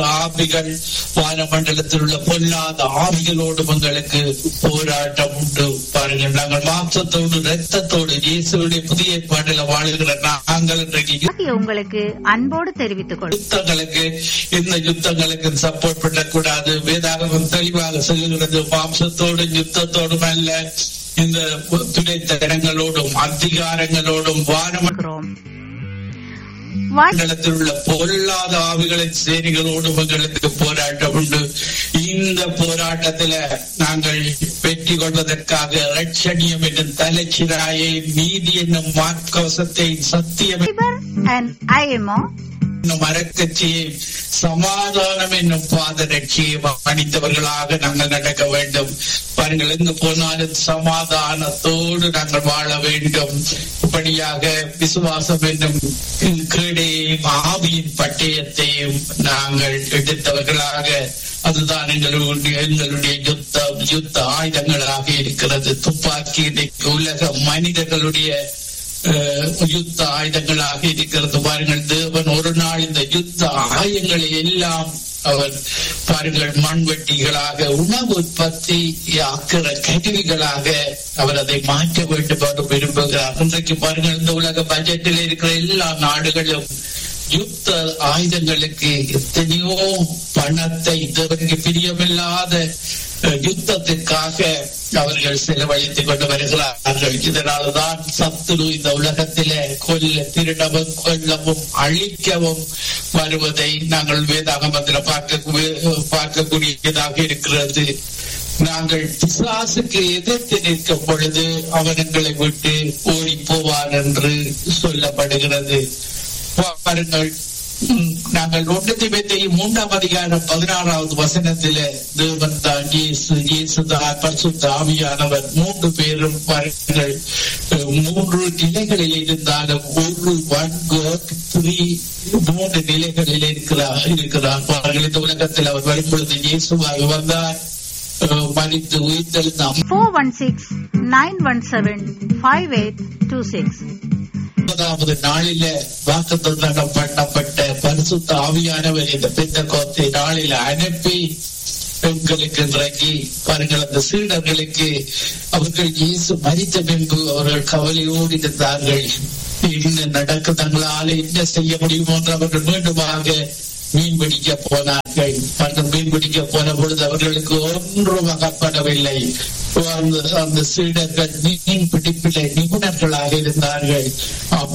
ஆவிகள் வானமண்டலத்தில் உள்ள பொல்லாத ஆவிகளோடு உங்களுக்கு போராட்டம் உண்டு பாருங்கள் நாங்கள் மாம்சத்தோடு ரத்தத்தோடு இயேசுடைய புதிய பாட்டில வாழுகிற நாங்கள் இன்றைக்கு ஆகிய உங்களுக்கு அன்போடு தெரிவித்துக் கொள் யுத்தங்களுக்கு இந்த யுத்தங்களுக்கு சப்போர்ட் பண்ணக்கூடாது வேதாகமம் தெளிவாக சொல்லுகிறது மாம்சத்தோடும் யுத்தத்தோடும் அல்ல இந்த துணைத்தனங்களோடும் அதிகாரங்களோடும் வானம இருக்கிறோம் வாய் மண்டலத்தில் உள்ள பொல்லாத ஆவிகளின் சேனைகளோடு உங்களுக்கு போராட்டம் உண்டு இந்த போராட்டத்துல நாங்கள் வெற்றி கொள்வதற்காக ரட்சணியம் என்னும் தலைச்சிராயை நீதி என்னும் மார்க்கவசத்தை சத்தியம் அண்ட் ஐஎம்ஓ என்னும் அறக்கட்சியை சமாதானம் என்னும் பாதரட்சியை அணிந்தவர்களாக நாங்கள் நடக்க வேண்டும் பாருங்கள் எங்கு போனாலும் சமாதானத்தோடு நாங்கள் வாழ வேண்டும் இப்படியாக விசுவாசம் என்னும் கீழையும் ஆவியின் பட்டயத்தையும் நாங்கள் எடுத்தவர்களாக அதுதான் எங்களுடைய எங்களுடைய யுத்த யுத்த ஆயுதங்களாக இருக்கிறது துப்பாக்கி இன்றைக்கு உலக மனிதர்களுடைய அஹ், யுத்த ஆயுதங்களாக இருக்கிறது பாருங்கள் தேவன் ஒரு நாள் இந்த யுத்த ஆயுதங்களை எல்லாம் அவர் பாருங்கள் மண்வெட்டிகளாக உணவு உற்பத்தி ஆக்கிற கருவிகளாக அவர் அதை மாற்ற வேண்டும் என்று விரும்புகிறார் இன்றைக்கு பாருங்கள் இந்த உலக பட்ஜெட்டில் இருக்கிற எல்லா நாடுகளும் யுத்த ஆயுதங்களுக்கு எத்தனையோ பணத்தை இதற்கு பிரியமில்லாத அஹ், யுத்தத்திற்காக அவர்கள் செலவழித்துக் கொண்டு வருகிறார்கள் இதனால்தான் சத்துரு இந்த உலகத்திலே கொல்ல திருடவும் கொல்லவும் அழிக்கவும் வருவதை நாங்கள் வேதாகமத்தில் பார்க்க பார்க்கக்கூடியதாக இருக்கிறது நாங்கள் பிசாசுக்கு எதிர்த்து நிற்கும் பொழுது அவன் எங்களை விட்டு ஓடி போவான் என்று சொல்லப்படுகிறது பாருங்கள் ம், நாங்கள் ஒன்று திபத்தையும் மூன்றாம் அதிகாரம் பதினாறாவது வசனத்திலே தேவன் தான் இயேசு இயேசு தான் பரிசுத்த ஆவியானவர் மூன்று பேரும் பாருங்கள் அஹ், மூன்று நிலைகளில் இருந்தாலும் ஒரு ஒன் God, three மூன்று நிலைகளில் இருக்கிறார் இருக்கிறார் பாருங்கள் இந்த உலகத்தில் அவர் வரும்பொழுது இயேசுவாக வந்தார் அஹ், மரித்து உயிர்த்தெழுந்தார் four one six nine one seven five eight two six முதலாவது நாளில வாக்குத்தத்தம் பண்ணப்பட்ட பரிசுத்த ஆவியானவர் இந்த பெத்த கோத்தை நாளில அனுப்பி பெண்களுக்கு இறங்கி பாருங்கள் அந்த சீடர்களுக்கு அவர்கள் இயேசு மறித்த பின்பு அவர்கள் கவலையோடு இருந்தார்கள் என்ன நடக்க தங்களால என்ன செய்ய முடியுமோ என்று அவர்கள் மீண்டுமாக மீன் பிடிக்க போனார்கள் அவர்கள் மீன் பிடிக்க போன பொழுது அவர்களுக்கு ஒன்றும் அகப்படவில்லை அந்த அந்த சீடர்கள் மீன் பிடிப்பிலே நிபுணர்களாக இருந்தார்கள்